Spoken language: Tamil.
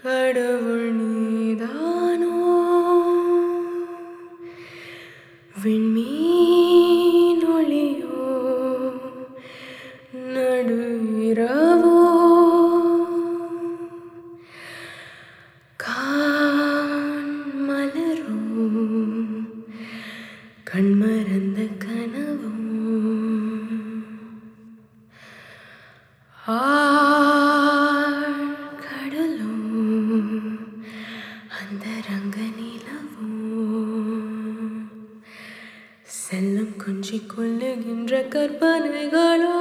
கடவுள் நீதானோ விண்மீன் ஒளியோ நடு இரவோ கான் மலரோ கண்மறந்த கனவோ ஆழ்கடலோ அந்த ரங்க நிலவோ செல்லம் கொஞ்சி கொள்ளுகின்ற கற்பனைகளோ